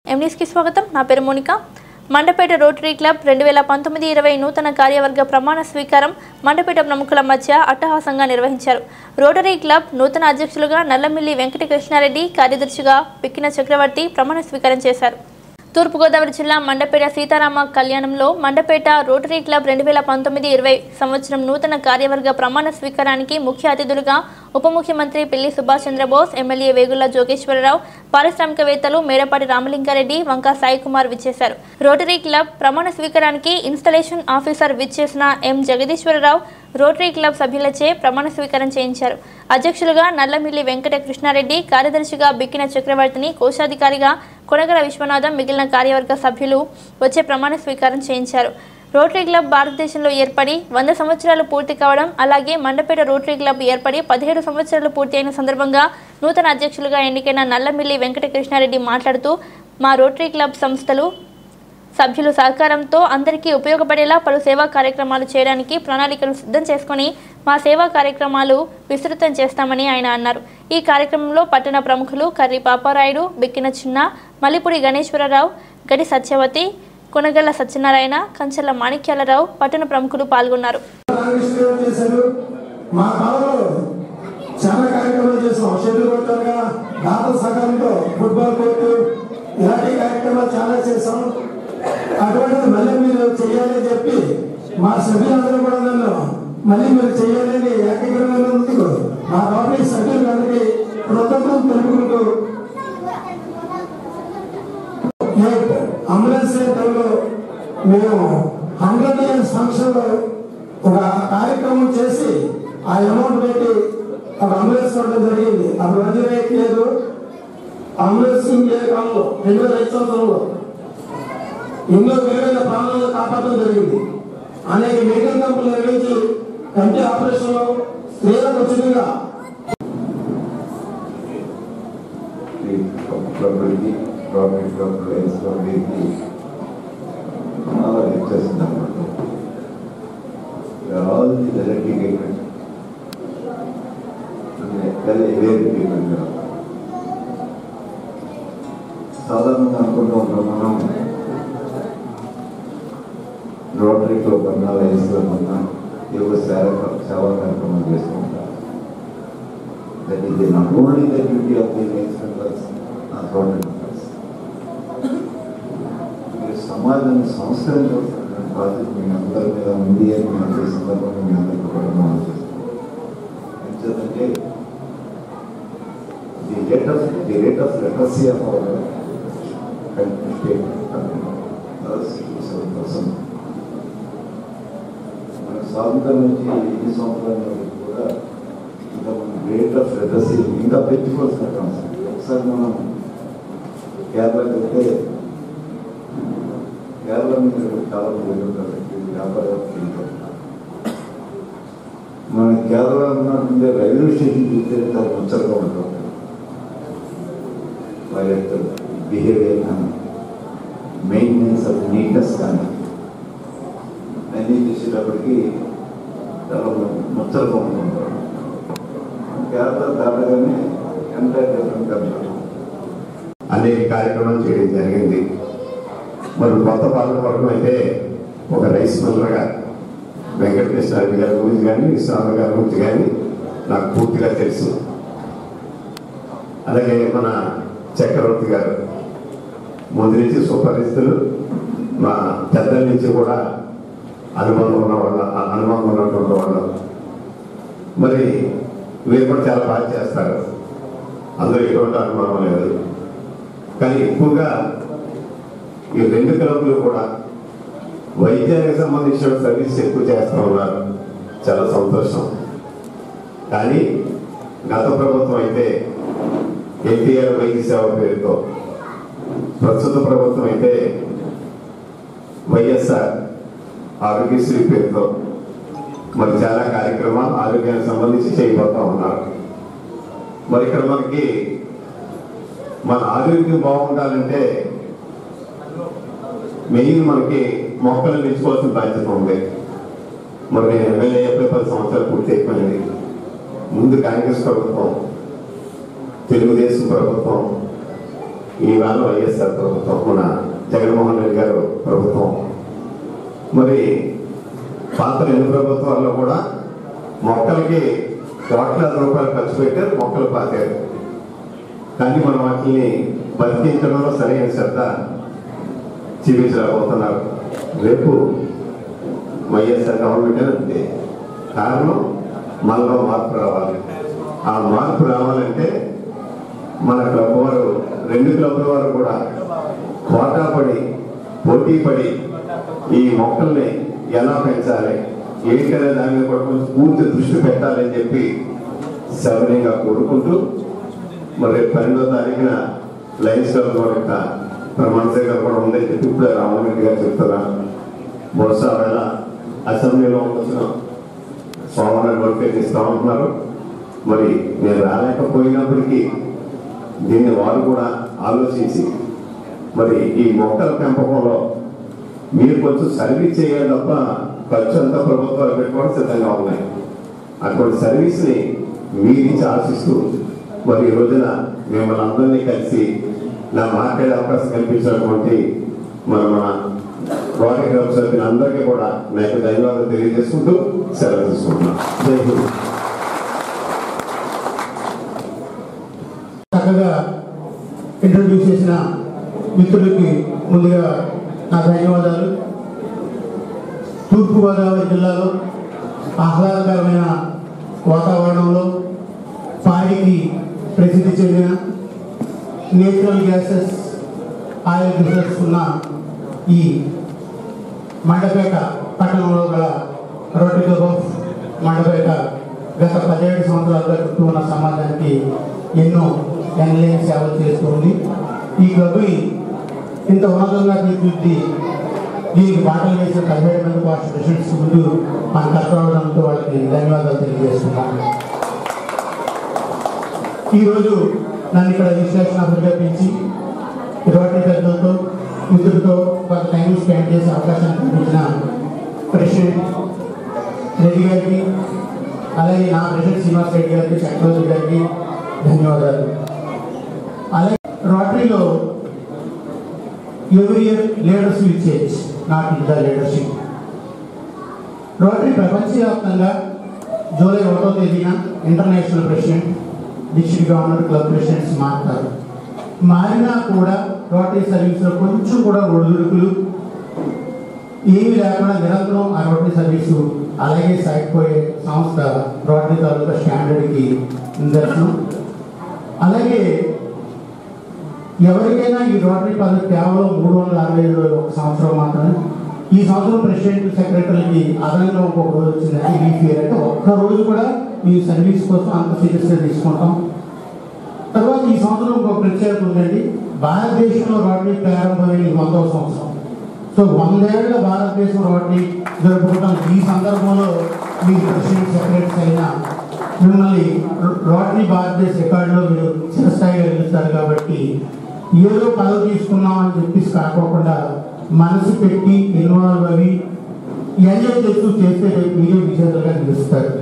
ఎంన్యూస్కి స్వాగతం నా పేరు మోనిక మండపేట రోటరీ క్లబ్ రెండు వేల పంతొమ్మిది ఇరవై నూతన కార్యవర్గ ప్రమాణ స్వీకారం మండపేట ప్రముఖుల మధ్య అట్టహాసంగా నిర్వహించారు రోటరీ క్లబ్ నూతన అధ్యక్షులుగా నల్లమిల్లి వెంకట కృష్ణారెడ్డి కార్యదర్శిగా పిక్కిన చక్రవర్తి ప్రమాణ స్వీకారం చేశారు తూర్పుగోదావరి జిల్లా మండపేట సీతారామ కళ్యాణంలో మండపేట రోటరీ క్లబ్ రెండు వేల పంతొమ్మిది ఇరవై సంవత్సరం నూతన కార్యవర్గ ప్రమాణ స్వీకారానికి ముఖ్య అతిథులుగా ఉప ముఖ్యమంత్రి పిల్లి సుభాష్ చంద్రబోస్ ఎమ్మెల్యే వేగుళ్ల జోగేశ్వరరావు పారిశ్రామికవేత్తలు మేడపాటి రామలింగారెడ్డి వంకా సాయి కుమార్ విచ్చేశారు రోటరీ క్లబ్ ప్రమాణ స్వీకారానికి ఇన్స్టలేషన్ ఆఫీసర్ విచ్చేసిన ఎం జగదీశ్వరరావు రోటరీ క్లబ్ సభ్యులచే ప్రమాణ స్వీకారం చేయించారు అధ్యక్షులుగా నల్లమిల్లి వెంకట కృష్ణారెడ్డి కార్యదర్శిగా బిక్కిన చక్రవర్తిని కోశాధికారిగా కొనగల విశ్వనాథం మిగిలిన కార్యవర్గ సభ్యులు వచ్చే ప్రమాణ స్వీకారం చేయించారు రోటరీ క్లబ్ భారతదేశంలో ఏర్పడి వంద సంవత్సరాలు పూర్తి కావడం అలాగే మండపేట రోటరీ క్లబ్ ఏర్పడి పదిహేడు సంవత్సరాలు పూర్తి అయిన సందర్భంగా నూతన అధ్యక్షులుగా ఎన్నికైన నల్లమిల్లి వెంకట కృష్ణారెడ్డి మాట్లాడుతూ మా రోటరీ క్లబ్ సంస్థలు సభ్యులు సహకారంతో అందరికీ ఉపయోగపడేలా పలు సేవా కార్యక్రమాలు చేయడానికి ప్రణాళికలు సిద్ధం చేసుకొని మా సేవా కార్యక్రమాలు విస్తృతం చేస్తామని ఆయన అన్నారు ఈ కార్యక్రమంలో పట్టణ ప్రముఖులు కర్రి పాపారాయుడు బిక్కిన చిన్న మల్లిపూడి గణేశ్వరరావు గడి సత్యవతి కొనగల్ల సత్యనారాయణ కంచెల మాణిక్యాలరావు పట్టణ ప్రముఖులు పాల్గొన్నారు రామకృష్ణ చేశారు మా కాలంలో చాలా కార్యక్రమాలు చేసాం షెడ్యూల్ కొట్టారుగా దాతల సహకారంతో ఫుట్బాల్ కోర్టు ఇలాంటి కార్యక్రమాలు చాలా చేసాం అటువంటిది మళ్ళీ మీరు చేయాలని చెప్పి మా సభ్యులందరూ కూడా నన్ను మళ్ళీ మీరు చేయాలని ఏకగ్రమైనందుకు మా రోటరీ సభ్యులందరికీ కృతజ్ఞతలు తెలుపుకుంటూ ఎయిట్ అంబులెన్స్ సెంటర్లో మేము హండ్రెడ్ ఇయర్స్ ఫంక్షన్ లో ఒక కార్యక్రమం చేసి ఆ అమౌంట్ పెట్టి ఒక అంబులెన్స్ కొట్టడం జరిగింది అప్పుడు వడ్డీ రేట్ లేదు అంబులెన్స్ ఏ కాలంలో రెండు వేల ఐదు సంవత్సరంలో ఎన్నో వేల ప్రాణాలను కాపాడడం జరిగింది అనేక మెడికల్ క్యాంపులు నిర్వహించి కంటి ఆపరేషన్లో స్త్రీలకు ఉచితంగా ఈ క్లబ్లకి గవర్నమెంట్ క్లబ్లు ఎస్ఎల్బికి చాలా వచ్చేసింది అనమాట all the electrocuted very people సాధారణంగా అనుకుంటూ ఉంటాం మనం రోటరీ క్లబ్ అన్నా లైన్స్ అన్నా ఏవో సేవ సేవా కార్యక్రమం చేస్తూ ఉంటాం that is not only the duty of the lay members and Roman members. మీరు సమాజాన్ని సంస్కరించాల్సిన బాధ్యత మీ అందరి మీద ఉంది అని మేము ఈ సందర్భంగా మీ అందరికీ కూడా మనం చేస్తున్నాం ఎందుకంటే the rate of the rate of literacy of our country state seven percent మన స్వాతంత్రం నుంచి ఎన్ని సంవత్సరాల వరకు కూడా ఇంకా మనం రేట్ ఆఫ్ లిటరసీ ఇంకా పెంచుకోవాల్సిన కాన్సెప్ట్ ఒకసారి మనం కేరళకి వెళ్తే కేరళ మీద చాలా మంది ఉంటారు వ్యాపారం మన కేరళ ఉన్నటువంటి రైల్వే స్టేషన్ చూస్తే చాలా ముచ్చటగా ఉంటాం వారి యొక్క బిహేవియర్ కానీ మెయింటెనెన్స్ ఆఫ్ నీట్నెస్ కానీ అన్నీ చూసేటప్పటికి చాలా ముచ్చటగా ఉంటుంటారు కేరళ దాటగానే ఎంటైర్ డిఫరెంట్ కల్చర్ అనేక కార్యక్రమాలు చేయడం జరిగింది మరి కొత్త పాలకవర్గం అయితే ఒక రైస్ మిల్లర్గా వెంకటకృష్ణారెడ్డి గారి గురించి కానీ విశ్వనాథ గారి గురించి కానీ నాకు పూర్తిగా తెలుసు అలాగే మన చక్రవర్తి గారు ముందు నుంచి సుపరిస్థితులు మా పెద్దల నుంచి కూడా అనుభవం ఉన్న వాళ్ళ అనుభవం ఉన్నటువంటి వాళ్ళు మరి వీరు కూడా చాలా బాగా చేస్తారు అందులో ఎటువంటి అనుమానం లేదు కానీ ఎక్కువగా ఈ రెండు క్లబ్లు కూడా వైద్యానికి సంబంధించిన సర్వీస్ ఎక్కువ చేస్తూ ఉన్నారు చాలా సంతోషం కానీ గత ప్రభుత్వం అయితే ఎన్టీఆర్ వైద్య సేవ పేరుతో ప్రస్తుత ప్రభుత్వం అయితే వైఎస్ఆర్ ఆరోగ్యశ్రీ పేరుతో మరి చాలా కార్యక్రమాలు ఆరోగ్యానికి సంబంధించి చేయబోతా ఉన్నారు మరి ఇక్కడ మనకి మన ఆరోగ్యం బాగుండాలంటే మెయిన్ మనకి మొక్కలు పెంచుకోవాల్సిన బాధ్యత ఉంది మరి నేను ఎమ్మెల్యే అయిపోయి పది సంవత్సరాలు పూర్తి అయిపోయింది ముందు కాంగ్రెస్ ప్రభుత్వం తెలుగుదేశం ప్రభుత్వం ఈవేళ వైఎస్ఆర్ ప్రభుత్వం మన జగన్మోహన్ రెడ్డి గారు ప్రభుత్వం మరి పాత రెండు ప్రభుత్వాల్లో కూడా మొక్కలకి కోట్లాది రూపాయలు ఖర్చు పెట్టారు మొక్కలు పాతారు కానీ మనం వాటిని బతికించడంలో సరైన శ్రద్ధ చూపించలేకపోతున్నారు రేపు వైఎస్ఆర్ గవర్నమెంట్ అంతే కారణం మనలో మార్పు రావాలి ఆ మార్పు రావాలంటే మన క్లబ్ వారు రెండు క్లబ్ల వారు కూడా కోటా పడి పోటీ పడి ఈ మొక్కల్ని ఎలా పెంచాలి ఏంటనే దాని మీద కూడా కొంచెం పూర్తి దృష్టి పెట్టాలని చెప్పి సవనీయంగా కోరుకుంటూ మరి రేపు పన్నెండో తారీఖున లయన్స్ క్లబ్ వారి యొక్క ప్రమాణ స్వీకారం కూడా ఉందని చెప్పి ఇప్పుడు రామరెడ్డి గారు చెప్తున్నారు బహుశా వేళ అసెంబ్లీలో వచ్చిన సోమవారం వర్క్ ఇస్తా ఉంటున్నారు మరి నేను రాలేకపోయినప్పటికీ దీన్ని వారు కూడా ఆలోచించి మరి ఈ మొక్కల పెంపకంలో మీరు కొంచెం సర్వీస్ చేయాలి తప్ప ఖర్చు అంతా ప్రభుత్వాలు పెట్టుకోవడం సిద్ధంగా ఉన్నాయి అటువంటి సర్వీస్ని మీ నుంచి ఆశిస్తూ మరి ఈ రోజున మిమ్మల్ని అందరినీ కలిసి నా మాట్లాడే అవకాశం కల్పించినటువంటి మన మన రోటరీ క్లబ్ సభ్యులందరికీ కూడా నా యొక్క ధన్యవాదాలు తెలియజేసుకుంటూ సెలవు తీసుకుంటున్నాను జై హింద్ చక్కగా ఇంట్రడ్యూస్ చేసిన మిత్రులకి ముందుగా నా ధన్యవాదాలు తూర్పుగోదావరి జిల్లాలో ఆహ్లాదకరమైన వాతావరణంలో పాడికి ప్రసిద్ధి చెందిన నేచురల్ గ్యాసెస్ ఆయిల్ బిజినెస్ ఉన్న ఈ మండపేట పట్టణంలో గల రోటరీ క్లబ్ ఆఫ్ మండపేట గత పదిహేడు సంవత్సరాలుగా చుట్టూ ఉన్న సమాజానికి ఎన్నో ఎన్లైన్ సేవలు చేస్తుంది ఈ క్లబ్ని ఇంత ఉన్నతంగా తీర్చిదిద్ది దీనికి బాటలు వేసిన పదిహేడు మంది పాస్ట్ ప్రెసిడెంట్స్ ముందు మన కష్టపడడంతో వాళ్ళకి ధన్యవాదాలు తెలియజేస్తున్నాం ఈరోజు నన్ను ఇక్కడ విశ్లేషణ పిలిపించి రోటరీ పెద్దలతో మిత్రులతో కొంత టైం స్పెండ్ చేసే అవకాశం కల్పించిన ప్రెసిడెంట్ రెడ్డి గారికి అలాగే నా ప్రెసిడెంట్ శ్రీనివాస్ రెడ్డి గారికి చక్రవర్తి గారికి ధన్యవాదాలు అలాగే రోటరీలో ఎవరి year leaders will change not in the leadership rotary ప్రపంచవ్యాప్తంగా జూలై ఒకటో తేదీన international president district governor club presidents మారుతారు మారినా కూడా రోటరీ సర్వీస్లో కొంచెం కూడా ఒడిదుడుకులు ఏమీ లేకుండా నిరంతరం ఆ రోటరీ సర్వీసు అలాగే సాగిపోయే సంస్థ రోటరీ తాలూకా స్టాండర్డ్కి నిదర్శనం అలాగే ఎవరికైనా ఈ రోటరీ పదవి కేవలం మూడు వందల అరవై ఏడు రోజులు ఒక సంవత్సరం మాత్రమే ఈ సంవత్సరం ప్రెసిడెంట్ సెక్రటరీకి అదనంగా ఇంకొక రోజు వచ్చిందంటే లీఫ్ ఇయర్ అంటే ఒక్క రోజు కూడా మీ సర్వీస్ కోసం అంత సీరియస్గా తీసుకుంటాం తర్వాత ఈ సంవత్సరం ఇంకొక ప్రత్యేకత ఉందండి భారతదేశంలో రోటరీ ప్రారంభమైన వందవ సంవత్సరం సో వందేళ్ల భారతదేశం రోటరీ జరుపుకుంటాం ఈ సందర్భంలో మీ ప్రెసిడెంట్ సెక్రటరీస్ అయిన మిమ్మల్ని రోటరీ భారతదేశ రికార్డులో మీరు చిరస్థాయిగా నిలుస్తారు కాబట్టి ఏదో పదవి తీసుకున్నాం అని చెప్పేసి కాకోకుండా మనసు పెట్టి ఇన్వాల్వ్ అవి ఎంజాయ్ చేస్తూ చేస్తే రేపు మీరే విజేతలుగా నిలుస్తారు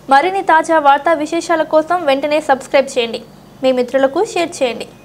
మరిన్ని తాజా వార్తా విశేషాల కోసం వెంటనే సబ్స్క్రైబ్ చేయండి మీ మిత్రులకు షేర్ చేయండి